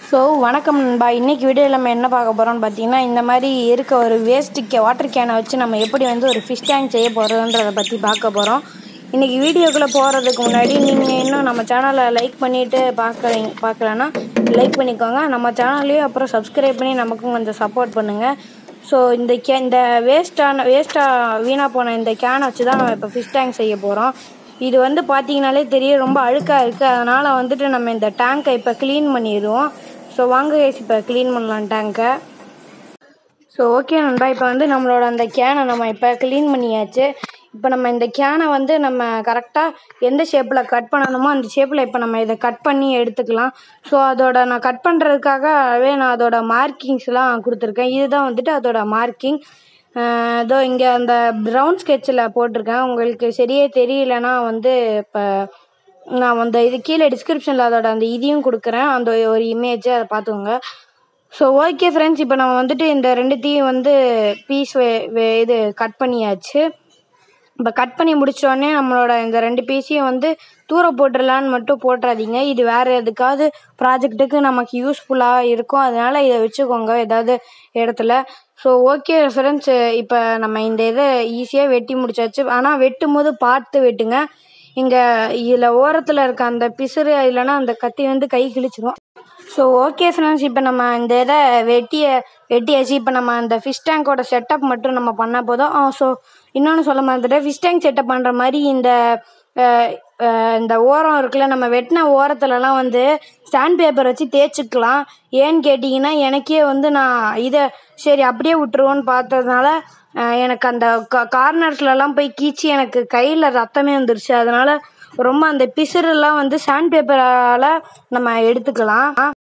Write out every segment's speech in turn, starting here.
so வணக்கம் நண்பா இன்றைக்கி வீடியோவில் நம்ம என்ன பார்க்க போகிறோம்னு பார்த்தீங்கன்னா இந்த மாதிரி இருக்க ஒரு வேஸ்ட் கே வாட்டர் கேனை வச்சு நம்ம எப்படி வந்து ஒரு ஃபிஷ் டேங்க் செய்ய போகிறோன்றதை பற்றி பார்க்க போகிறோம் இன்றைக்கி வீடியோக்குள்ளே போகிறதுக்கு முன்னாடி நீங்கள் இன்னும் நம்ம சேனலை லைக் பண்ணிவிட்டு பார்க்குறீங்க பார்க்கலன்னா லைக் பண்ணிக்கோங்க நம்ம சேனல்லையும் அப்புறம் சப்ஸ்கிரைப் பண்ணி நமக்கும் கொஞ்சம் சப்போர்ட் பண்ணுங்கள் ஸோ இந்த கே இந்த வேஸ்ட்டான வேஸ்ட்டாக வீணாக போன இந்த கேனை வச்சு தான் நம்ம இப்போ ஃபிஷ் டேங்க் செய்ய போகிறோம் இது வந்து பார்த்தீங்கனாலே தெரியும் ரொம்ப அழுக்காக இருக்குது அதனால் வந்துட்டு நம்ம இந்த டேங்கை இப்போ க்ளீன் பண்ணிடுவோம் ஸோ வாங்க guys இப்போ க்ளீன் பண்ணலாம் டேங்கை ஸோ ஓகே நண்பா இப்போ வந்து நம்மளோட அந்த கேனை நம்ம இப்போ க்ளீன் பண்ணியாச்சு இப்போ நம்ம இந்த கேனை வந்து நம்ம கரெக்டாக எந்த ஷேப்பில் கட் பண்ணணுமோ அந்த ஷேப்பில் இப்போ நம்ம இதை கட் பண்ணி எடுத்துக்கலாம் ஸோ அதோட நான் கட் பண்ணுறதுக்காகவே நான் அதோட மார்க்கிங்ஸ்லாம் கொடுத்துருக்கேன் இதுதான் வந்துட்டு அதோட மார்க்கிங் இதோ இங்கே அந்த ப்ரௌன் ஸ்கெட்சில் போட்டிருக்கேன் உங்களுக்கு சரியே தெரியலனா வந்து இப்போ நான் அந்த இது கீழே டிஸ்கிரிப்ஷனில் அதோட அந்த இதையும் கொடுக்குறேன் அந்த ஒரு இமேஜை அதை பார்த்துக்கோங்க ஸோ ஓகே ஃப்ரெண்ட்ஸ் இப்போ நம்ம வந்துட்டு இந்த ரெண்டுத்தையும் வந்து பீஸ் இது கட் பண்ணியாச்சு இப்போ கட் பண்ணி முடிச்சோடனே நம்மளோட இந்த ரெண்டு பீஸையும் வந்து தூர போட்டுடலான்னு மட்டும் போட்டுறாதீங்க இது வேறு எதுக்காவது ப்ராஜெக்ட்டுக்கு நமக்கு யூஸ்ஃபுல்லாக இருக்கும் அதனால் இதை வச்சுக்கோங்க ஏதாவது இடத்துல ஸோ ஓகே ஃப்ரெண்ட்ஸ் இப்போ நம்ம இந்த இதை ஈஸியாக வெட்டி முடிச்சாச்சு ஆனால் வெட்டும் போது பார்த்து வெட்டுங்க இங்கே இதில் ஓரத்தில் இருக்க அந்த பிசுறு இல்லைன்னா அந்த கத்தி வந்து கை கிழிச்சிரும் ஸோ ஓகே ஃப்ரெண்ட்ஸ் இப்போ நம்ம இந்த இதை வெட்டிய வெட்டியாச்சு இப்போ நம்ம அந்த ஃபிஷ் டேங்கோட செட்டப் மட்டும் நம்ம பண்ணால் போதும் ஸோ இன்னொன்று சொல்ல மறந்துட்டேன் ஃபிஷ் டேங்க் செட்டப் பண்ணுற மாதிரி இந்த அஹ், அஹ், இந்த ஓரம் இருக்குல்ல நம்ம வெட்டின ஓரத்துலலாம் வந்து ஸ்டாண்ட் பேப்பர் வச்சு தேய்ச்சிக்கலாம் ஏன்னு கேட்டிங்கன்னா எனக்கே வந்து நான் இதை சரி அப்படியே விட்டுருவோன்னு பார்த்ததுனால அஹ், எனக்கு அந்த கார்னர்ஸ்லலாம் போய் கீச்சி எனக்கு கையில் ரத்தமே வந்துருச்சு அதனால ரொம்ப அந்த பிசுறுலாம் வந்து சாண்ட் பேப்பரால் நம்ம எடுத்துக்கலாம்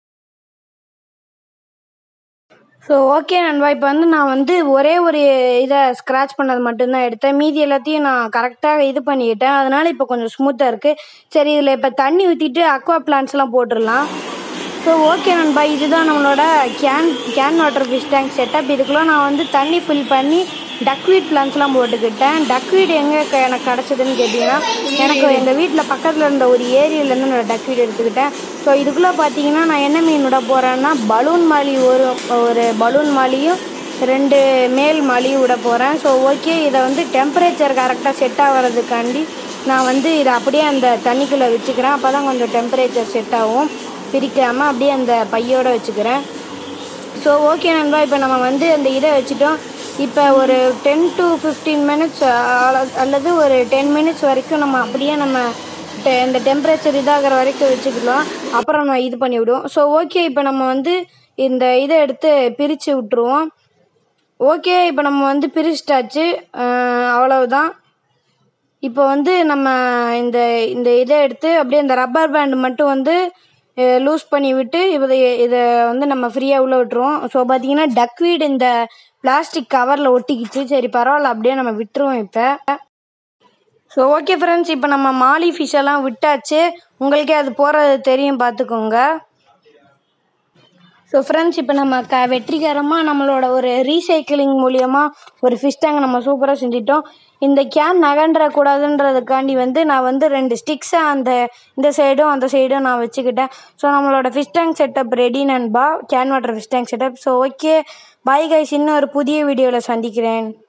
ஸோ ஓகே நண்பா இப்போ வந்து நான் வந்து ஒரே ஒரு இதை ஸ்க்ராட்ச் பண்ணது மட்டும்தான் எடுத்தேன் மீதி எல்லாத்தையும் நான் கரெக்டாக இது பண்ணிக்கிட்டேன் அதனால இப்போ கொஞ்சம் ஸ்மூத்தாக இருக்குது சரி இதில் இப்போ தண்ணி ஊற்றிட்டு அக்வா பிளான்ட்ஸ்லாம் போட்டுடலாம் ஸோ ஓகே நண்பா இதுதான் நம்மளோட can can water fish tank setup இதுக்குள்ளே நான் வந்து தண்ணி ஃபில் பண்ணி டக்வீட் பிளான்ஸ்லாம் போட்டுக்கிட்டேன் டக்வீட் எங்கே க- எனக்கு கிடச்சதுன்னு கேட்டிங்கன்னா எனக்கு எங்கள் வீட்டில் பக்கத்தில் இருந்த ஒரு ஏரியிலேருந்து நான் டக்வீட் எடுத்துக்கிட்டேன் ஸோ இதுக்குள்ளே பார்த்தீங்கன்னா நான் என்ன மீன் விட போகிறேன்னா பலூன் மாலி ஒரு ஒரு பலூன் மாலியும் ரெண்டு மேல் மாலியும் விட போகிறேன் ஸோ ஓகே இதை வந்து டெம்பரேச்சர் கரெக்டாக செட் ஆகிறதுக்காண்டி நான் வந்து இதை அப்படியே அந்த தண்ணிக்குள்ளே வச்சுக்கிறேன் அப்போ தான் கொஞ்சம் டெம்பரேச்சர் செட் ஆகும் பிரிக்காமல் அப்படியே அந்த பையோட வச்சுக்கிறேன் ஸோ ஓகே நண்பா இப்போ நம்ம வந்து அந்த இதை வச்சுட்டோம் இப்போ ஒரு டென் டு ஃபிஃப்டீன் மினிட்ஸ் அல்லது ஒரு டென் மினிட்ஸ் வரைக்கும் நம்ம அப்படியே நம்ம te- இந்த டெம்பரேச்சர் இதாகிற வரைக்கும் வச்சுக்கலாம் அப்புறம் நம்ம இது பண்ணி விடுவோம் ஸோ ஓகே இப்போ நம்ம வந்து இந்த இதை எடுத்து பிரித்து விட்ருவோம் ஓகே இப்போ நம்ம வந்து பிரிச்சிட்டாச்சு அஹ் அவ்வளவுதான் இப்போ வந்து நம்ம இந்த இந்த இதை எடுத்து அப்படியே இந்த ரப்பர் பேண்ட் மட்டும் வந்து லூஸ் பண்ணி விட்டு இதை இதை வந்து நம்ம ஃப்ரீயாக உள்ளே விட்டுருவோம் ஸோ பார்த்தீங்கன்னா டக்வீட் இந்த பிளாஸ்டிக் கவரில் ஒட்டிக்கிச்சு சரி பரவாயில்ல அப்படியே நம்ம விட்டுருவோம் இப்போ ஸோ ஓகே ஃப்ரெண்ட்ஸ் இப்போ நம்ம மாலி ஃபிஷ் எல்லாம் விட்டாச்சு உங்களுக்கே அது போகிறது தெரியும் பார்த்துக்கோங்க ஸோ ஃப்ரெண்ட்ஸ் இப்போ நம்ம க வெற்றிகரமாக நம்மளோட ஒரு ரீசைக்கிளிங் மூலியமாக ஒரு ஃபிஷ் டேங்க் நம்ம சூப்பராக செஞ்சிட்டோம் இந்த கேன் நகன்றக்கூடாதுன்றதுக்காண்டி வந்து நான் வந்து ரெண்டு ஸ்டிக்ஸை அந்த இந்த சைடும் அந்த சைடும் நான் வச்சுக்கிட்டேன் ஸோ நம்மளோட ஃபிஷ் டேங்க் செட்டப் ரெடி நண்பா can water fish tank setup so okay bye guys இன்னும் ஒரு புதிய வீடியோவில் சந்திக்கிறேன்